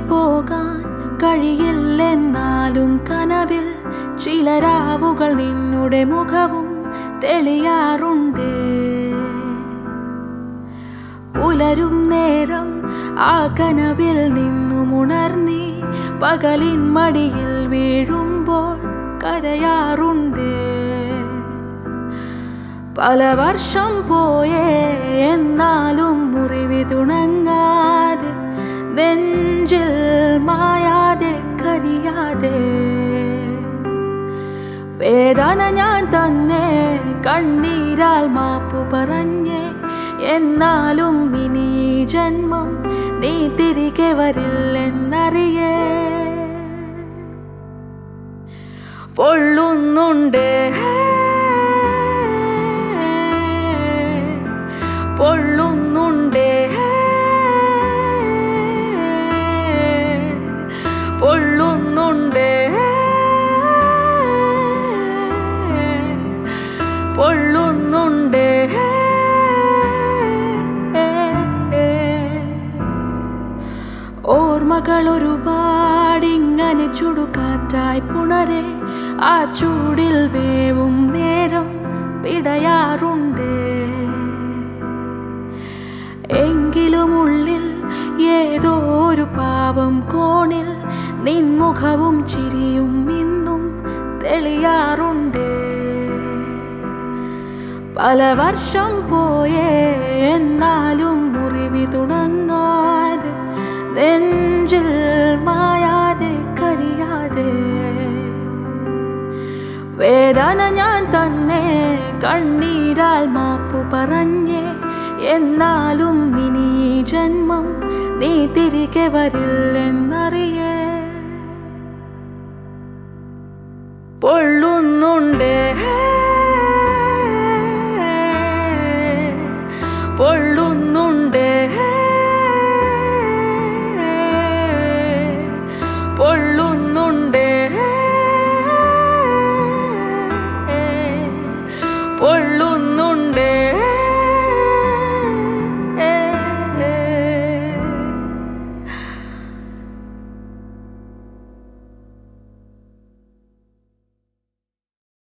പോകാൻ കഴിയില്ലെന്നാലും കനവിൽ ചില രാവുകൾ നിന്നുടെ മുഖവും തെളിയാറുണ്ട് പുലരും നേരം ആ കനവിൽ നിന്നും ഉണർന്നി പകലിൻ മടിയിൽ വീഴുമ്പോൾ കരയാറുണ്ട് പല വർഷം പോയേ എന്നാലും മുറിവി തുണങ്ങാതെ നെഞ്ചിൽ മായാതെ കരിയാതെ വേദന ഞാൻ തന്നെ കണ്ണീരാൽ മാപ്പു പറഞ്ഞേ എന്നാലും ഇനി ഈ ജന്മം നീ തിരികെ വരില്ലെന്നറിയേ പൊള്ളുന്നുണ്ട് പൊള്ളുന്നുണ്ട് പൊള്ളുന്നുണ്ട് പൊള്ളുന്നുണ്ട് ഓർമ്മകൾ ഒരുപാടിങ്ങനെ ചുടുകാറ്റായി പുണരെ ആ ചൂടിൽ വേവും നേരം പിടയാറുണ്ട് എങ്കിലും ഉള്ളിൽ ഏതോ ഒരു പാവം കോണിൽ നിൻമുഖവും ചിരിയും ഇന്നും തെളിയാറുണ്ട് പല വർഷം പോയേ എന്നാലും മുറിവി തുടങ്ങാതെ നെഞ്ചിൽ മായാതെ കരിയാതെ വേദന ഞാൻ തന്നെ കണ്ണീരാൽ മാപ്പു പറഞ്ഞേ എന്നാലും ഇനി ഈ ജന്മം നീ തിരികെ വരില്ലെന്നറിയേ പൊള്ളുന്നുണ്ട് പൊള്ളുന്നുണ്ട്